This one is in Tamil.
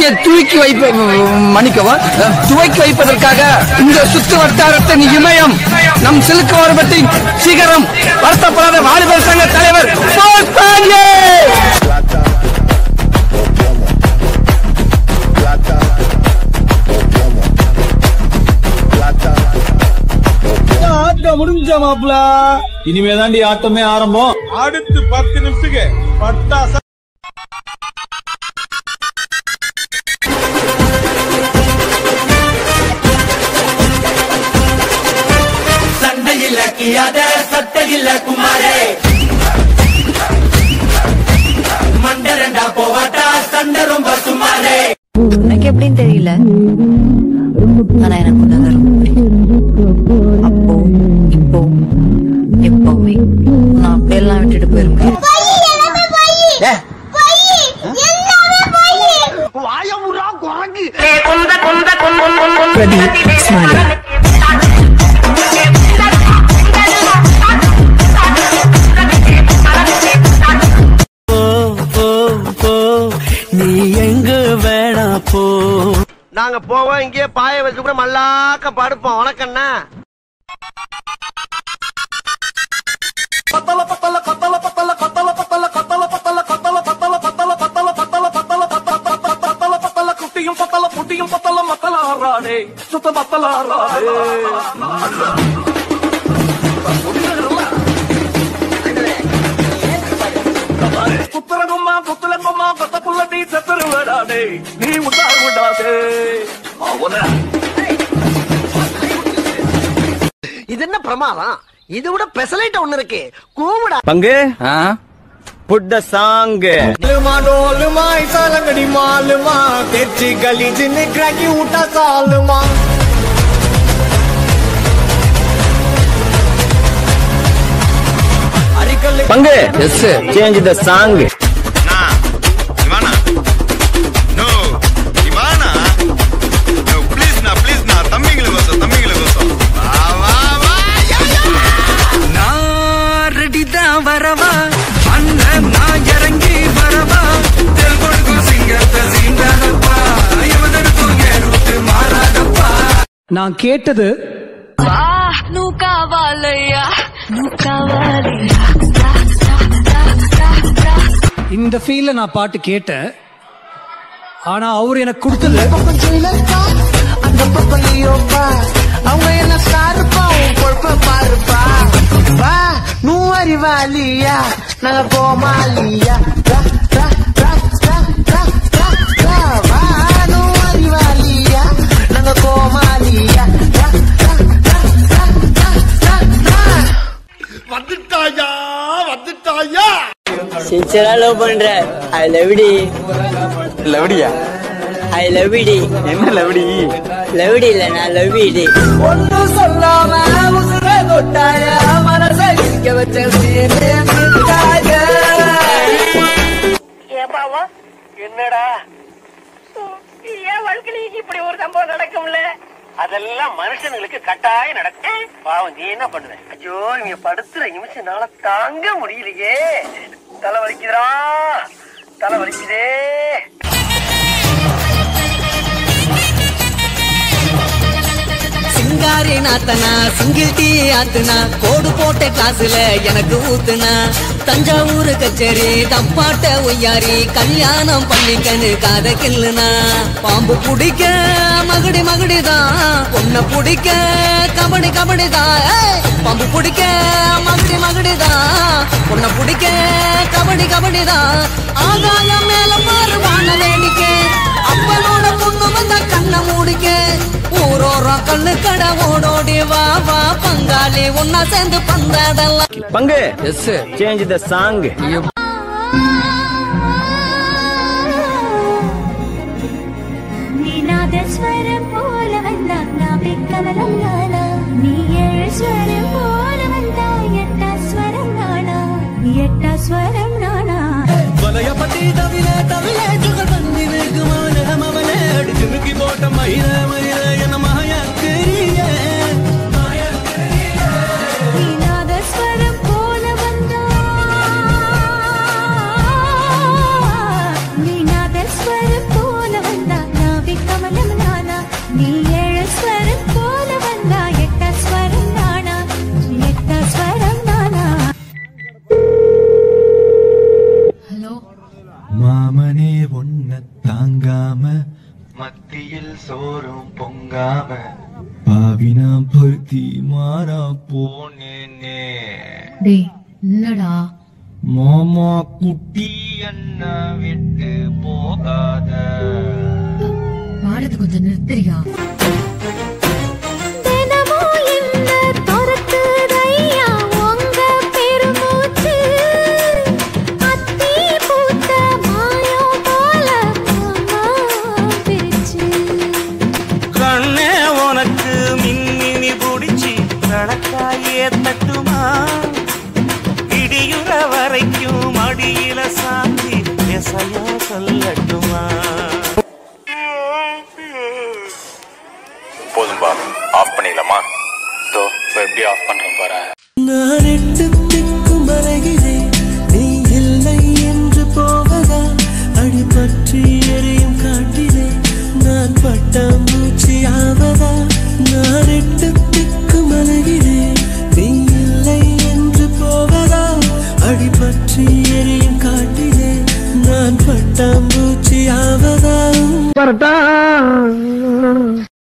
உணர்ச்சியை தூக்கி வைப்ப மன்னிக்கவும் துவக்கி வைப்பதற்காக இந்த சுத்து வட்டாரத்தின் இமயம் நம் சிலுக்கு ஓரபத்தின் சிகரம் வருத்தப்படாத வாலிபர் சங்க தலைவர் போஸ் பாண்டியே ஆட்டம் முடிஞ்ச மாப்ள இனிமே தாண்டி ஆட்டமே ஆரம்பம் அடுத்து பத்து நிமிஷத்துக்கு பட்டாச சண்டையில் கியாத சட்டையில் குமாரே மண்டரண்டா போவாட்டா சண்டை ரொம்ப சுமாரே எனக்கு எப்படின்னு தெரியல ஆனா எனக்கு உன்னத ரொம்ப பிடிக்கும் அப்போ இப்போ எப்பவுமே நான் அப்படியெல்லாம் விட்டுட்டு போயிருக்கேன் பிரதீப் ஸ்மாலி நீ எங்க வேணா போ நாங்க போவோம் இங்கே பாய வச்சு கூட மல்லாக்க படுப்போம் வணக்கண்ணா குட்டியும் பத்தல புட்டியும் பத்தல மத்தல ஆறாடே சுத்த மத்தல ஆறாடே புத்தரகும்மா புத்தலங்கும்மா பத்த புள்ள நீ செத்துரு விடாதே நீ உண்டாக விடாதே அவன இது என்ன பிரமாதம் இது விட பெசலைட் ஒண்ணு இருக்கு கூவிடா பங்கு ஆ? புட் த சாங் லுமா டோலுமா இசாலங்கடி மாலுமா தெச்சி கலி ஜின்னு கிராக்கி ஊட்டா சாலுமா அரிக்கல்லு பங்கு Yes. சேஞ்ச் த சாங் இவானா நோ இவானா நோ ப்ளீஸ் நா ப்ளீஸ் நா தம்பிங்களுக்கு கோசம் தம்பிங்களுக்கு கோசம் வா வா வா யா, யா. நான் ரெடிதான் வரவா அண்ணன் நான் இறங்கி வரவா தெல் கொடுக்கும் சிங்கத்தை சீண்டாதப்பா இவதற்கும் ஏறுத்து மாறாதப்பா நான் கேட்டது నువ్వు కావాలయ్యా నువ్వు కావాలి இந்த ஃபீல்ல நான் பாட்டு கேட்டேன் ஆனா அவர் எனக்கு கொடுத்தது அந்த பக்கம் நீயோப்பா அவங்க என்ன சாருப்பா உன் பொழப்ப பாருப்பா வா நூ அறிவாளியா நாங்க கோமாளியா ரா, ரா, ரா, ரா, ரா, ரா, ரா. வா நூ அறிவாளியா நாங்க கோமாளியா ரா, ரா, ரா, ரா, ரா, ரா, ரா. வந்துட்டாயா வந்துட்டாயா சின்சரா லவ் பண்ற ஐ லவ் டி லவடியா ஐ லவ் டி என்ன லவடி லவ் டி இல்ல நான் லவ் டி ஒண்ணும் சொல்லாம உசுரை தொட்டாய மனச இருக்க வச்ச சீனே மிட்டாய என்னடா என் வாழ்க்கையில இப்படி ஒரு சம்பவம் நடக்கும்ல அதெல்லாம் மனுஷனுங்களுக்கு கட்டாயம் நடக்கும் பாவம் நீ என்ன பண்ணுவ ஐயோ இவங்க படுத்துற நிமிஷம்னால தாங்க முடியலையே தலை வலிக்குதுடா தலை வலிக்குதே சிங்காரி நாத்தனா சிங்கிள் டீ ஆத்துனா கோடு போட்ட காசுல எனக்கு ஊத்துனா தஞ்சாவூர் கச்சேரி தப்பாட்ட ஒய்யாரி கல்யாணம் பண்ணிக்கன்னு காத கில்லுனா பாம்பு பிடிக்க மகுடி மகுடிதான் பொண்ண பிடிக்க கபடி கபடிதான் ஏய்! பாம்பு பிடிக்க மகுடி மகுடிதான் பொண்ண பிடிக்க கபடி கபடிதான் ஆகாயம் மேல பாரு வான வேடிக்கை அப்பனோட பொண்ணு வந்த கண்ண மூடிக்க ஊரோரம் கண்ணு கடை ஓடோடி வா வா பங்காளி ஒன்னா சேர்ந்து பந்தாடலாம் பங்கு எஸ் சேஞ்ச் த சாங் நீநாதஸ்வரம் போல வந்தா நான் பெக்கவலம் நானா நீ ஏழு ஸ்வரம் போல வந்தா எட்டா ஸ்வரம் நானா எட்டா ஸ்வரம் நானா வலையப்பட்டி தவிர தவிர சுகர் பண்ணி வெகுமான அவளே அடிச்சு முக்கி போட்ட மயில மயில என்ன மாயக்கிரிய நீநாதஸ்வரம் போல வந்தா நீநாதஸ்வரம் போல வந்தா தாங்காம மத்தியில் சோறும் பொங்காம பாவினா பருத்தி மாறா போனேனே டேய் என்னடா மாமா குட்டி என்ன விட்டு போகாத பாடத்தை கொஞ்சம் நிறுத்துறியா தினமும் என்ன துரத்துதையா உங்க பெருமூச்சு அத்தி பூத்த மாயம் போல மாமா பிரிச்சு கண்ணே உனக்கு மின்மினி புடிச்சு விளக்காயே தட்டுமா இடியுற வரைக்கும் அடியில சாந்தி எசையா சொல்லட்டுமா போதும்பா ஆஃப் பண்ணிடலாமா இதோ இப்போ எப்படி ஆஃப் பண்றேன் பாரு நான் எட்டு திக்கும் அலைகிறேன் நீ இல்லை என்று போவதா அடிபற்றி எரியும் காட்டிலே நான் பட்டாம்பூச்சி ஆவதா நான் எட்டு திக்கும் அலைகிறேன்